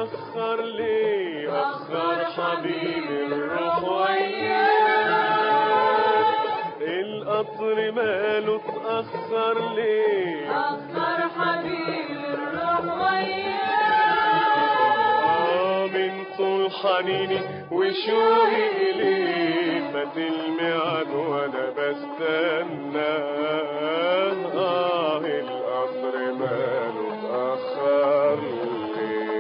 تأخر ليه أخر حبيبي الروح وياك القطر ماله تأخر ليه أخر حبيبي الروح وياك آه من طول حنيني وشوقي إليك فات الميعاد وأنا بستنى آه القطر ماله اتأخر ليه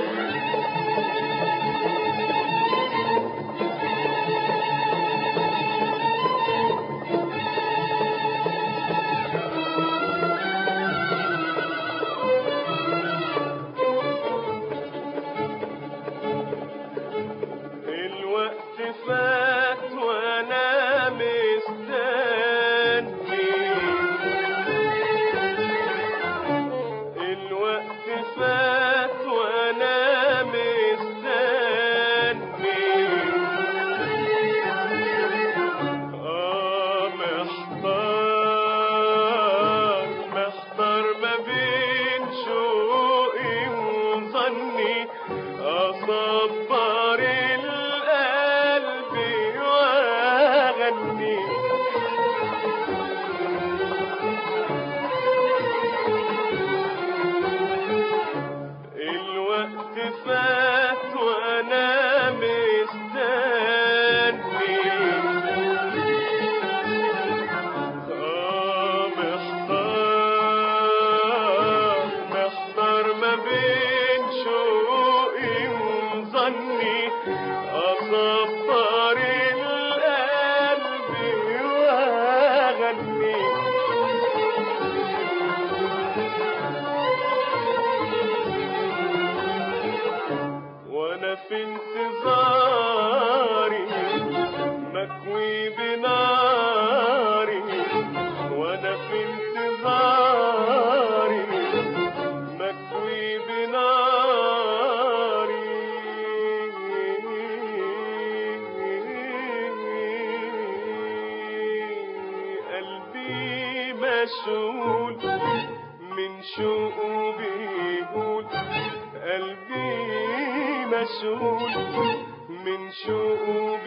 الوقت فات وانا مستني الوقت فات وانا مستني اه محتار محتار ما بين شوقي وظني أصبر القلب وأغني الوقت فات وأنا مستني آه محتار محتار ما بين شوقي وظني أصبر القلب وأغني وانا في انتظاري مكوي بناري وانا في انتظاري مكوي بناري قلبي مشغول من شوقه بيقول قلبي مشغول من شوقه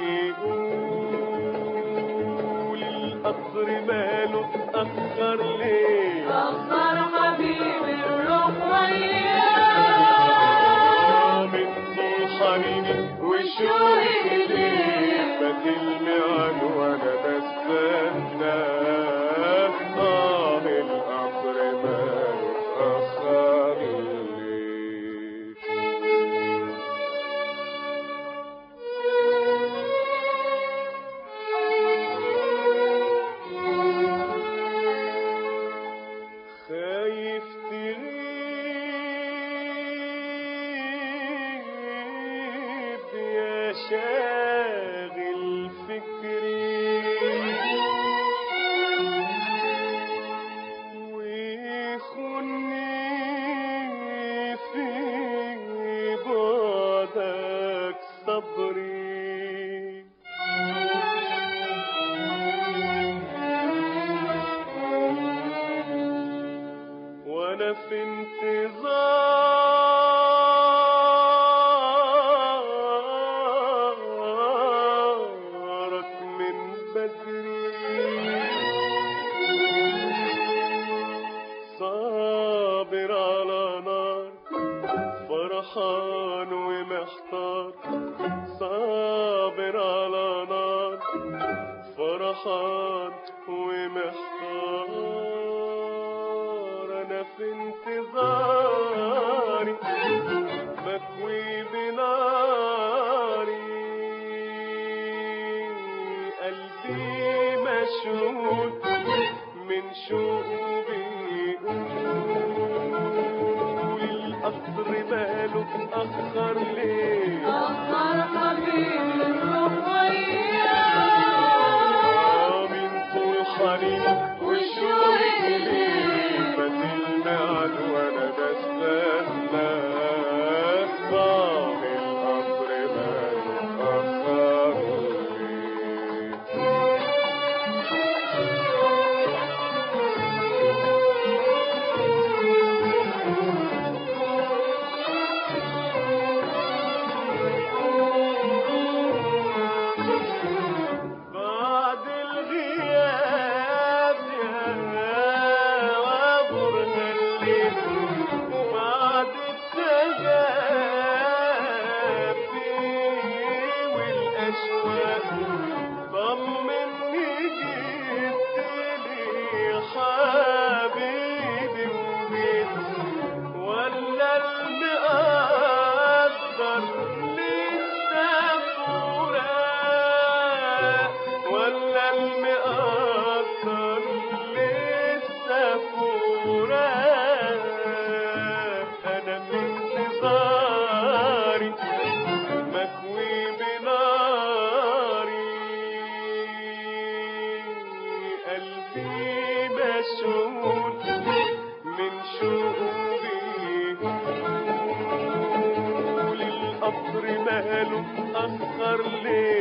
بيقول القطر ماله اتأخر ليه أخر حبيبي الروح وياك من طول حنيني وشوقي إليك فات الميعاد وأنا بستنى آه القطر ماله اتأخر ليه خايف تغيب يا شاغل فكري ويخني في بعدك صبري وانا في انتظارك من بدري صابر على نار فرحان ومحتار صابر على نار فرحان ومحتار انا في انتظاري بكوي بناري قلبي مشغول من شوقه بيقول القطر ماله اتأخر ليه أخر حبيبي الروح وياك آه من طول حنين وشوقي إليك فات الميعاد وأنا بستنى آه القطر ماله اتأخر ليه الفراق أنا في انتظاري مكوي بناري قلبي مشغول من شوقي القطر ماله أخر ليه